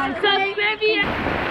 subscribe ചെയ്യാൻ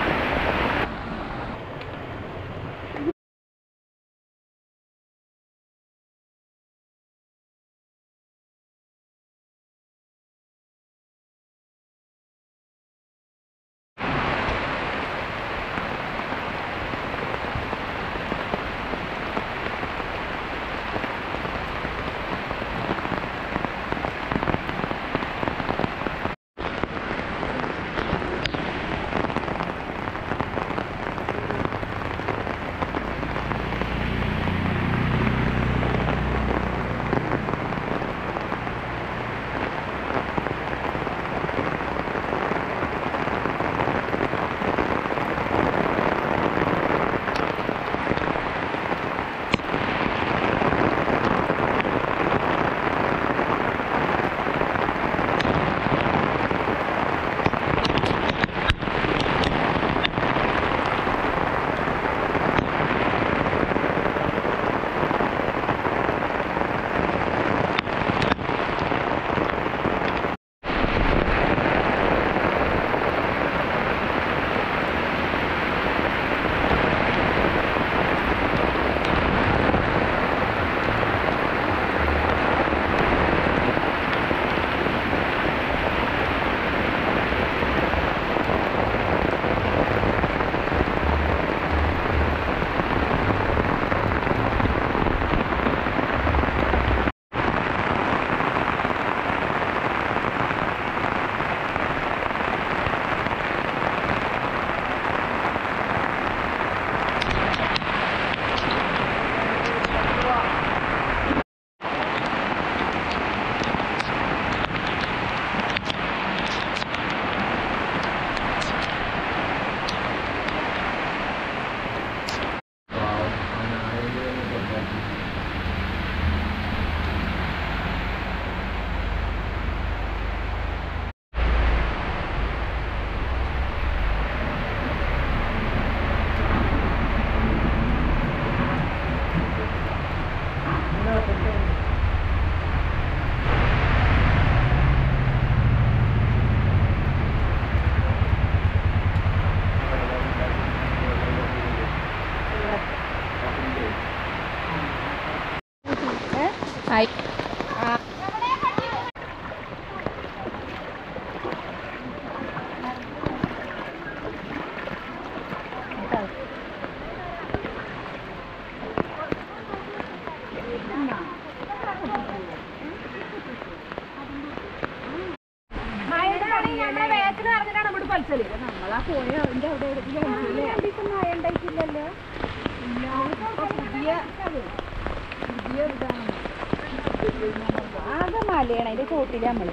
ആകെ മലയാണ് അതിന്റെ ചോട്ടില് നമ്മള്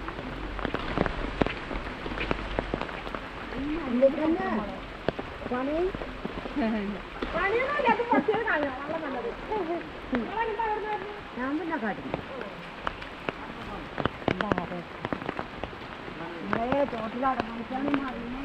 ഞാൻ പിന്നെ കാട്ടി ചോട്ടിലടങ്ങിച്ചാണ് മറിയുന്നേ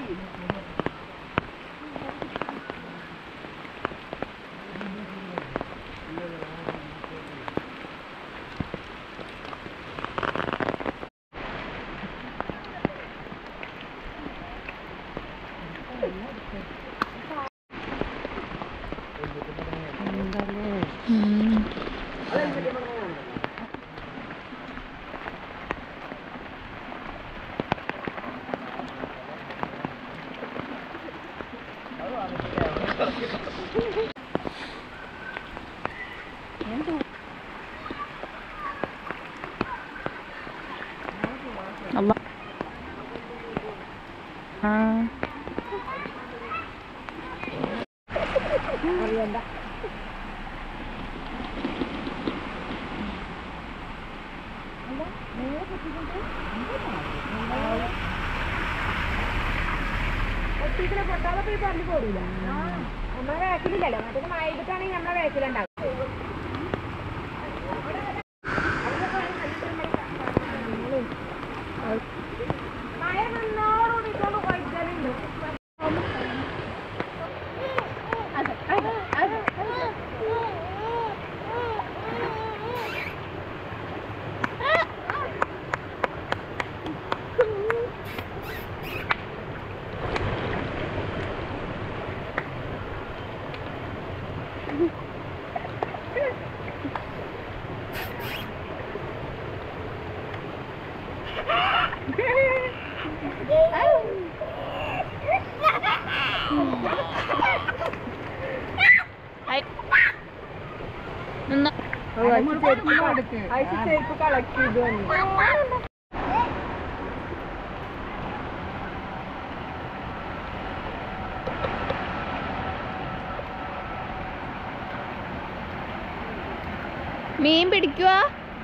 നമ്മളെ വേക്കിലില്ലല്ലോ മറ്റേ മഴ ചെയ്തിട്ടാണെങ്കിൽ നമ്മളെ വേക്കിലുണ്ടാവും മഴ നിന്നോടുകൂടി ഇതൊന്ന് കൊയ്ക്കലുണ്ട് ചെരുപ്പ് കളക്ട് ചെയ്തു വന്നു മീൻ പിടിക്കുക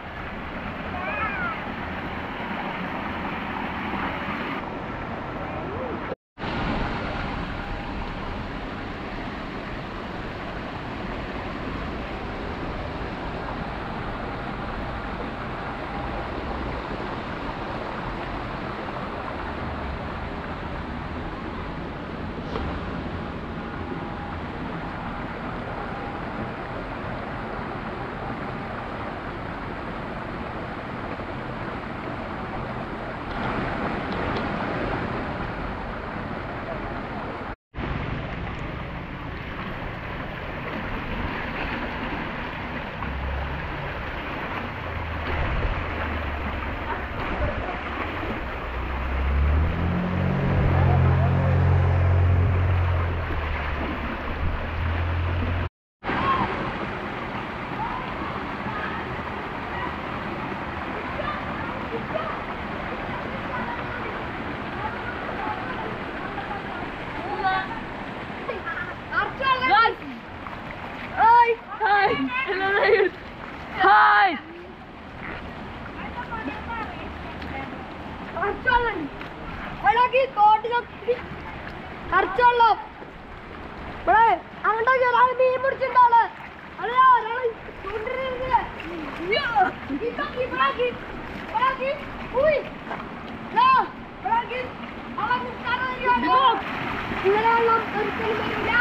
ഹായ് അർച്ചവെള്ളം ഇവിടെ അങ്ങോട്ടേക്ക് ഒരാൾ മീൻ പിടിച്ചിട്ടാള് അല്ല ഒരാൾ ഇങ്ങനെ വെള്ളം ഒരിക്കലും വരില്ല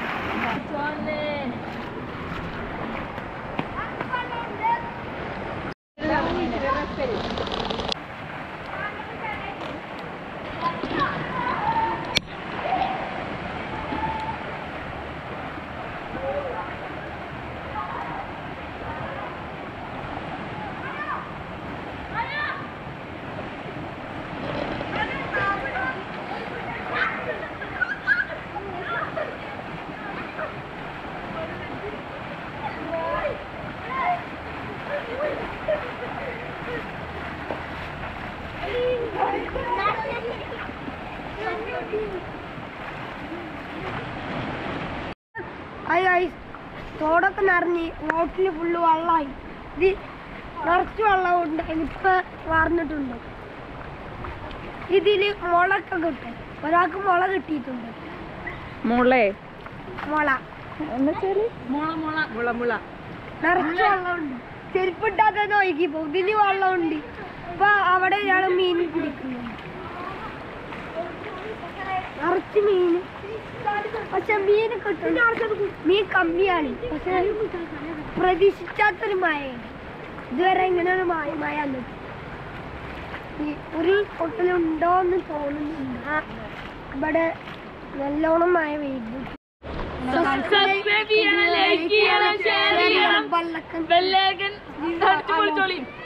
തോടൊക്കെ നിറഞ്ഞ് റോട്ടിൽ ഫുള്ള് വെള്ളമായി ഇത് നിറച്ച് വെള്ളമുണ്ട് ഇപ്പൊ വാർന്നിട്ടുണ്ട് ഇതില് മുളൊക്കെ കിട്ടും ഒരാൾക്ക് മുള കിട്ടിയിട്ടുണ്ട് മുളേ മുള എന്നുവെച്ചാല് നിറച്ച് വെള്ളമുണ്ട് ചെരുപ്പിട്ടാത്ത ഒഴുകി പോകും ഇതില് വെള്ളമുണ്ട് ഇപ്പൊ അവിടെ ഒരാൾ മീൻ പിടിക്കുന്നുണ്ട് നിറച്ച് മീൻ പക്ഷെ മീൻ കിട്ടും മീൻ കമ്മിയാണ് പക്ഷെ പ്രതീക്ഷിക്കാത്തൊരു മഴയാണ് ഇതുവരെ ഇങ്ങനെ ഒരു മഴ മഴ വന്നിട്ട് ഈ ഒരു പൊട്ടലുണ്ടോ എന്ന് തോന്നുന്നില്ല ആ, ഇവിടെ നല്ലോണം മഴ പെയ്തു സബ്സ്ക്രൈബ് ചെയ്യണം ലൈക്ക് ചെയ്യണം ഷെയർ ചെയ്യണം വെള്ളക്കം ബെല്ലൈക്കൻ അടിച്ചു പൊളിച്ചോളിയും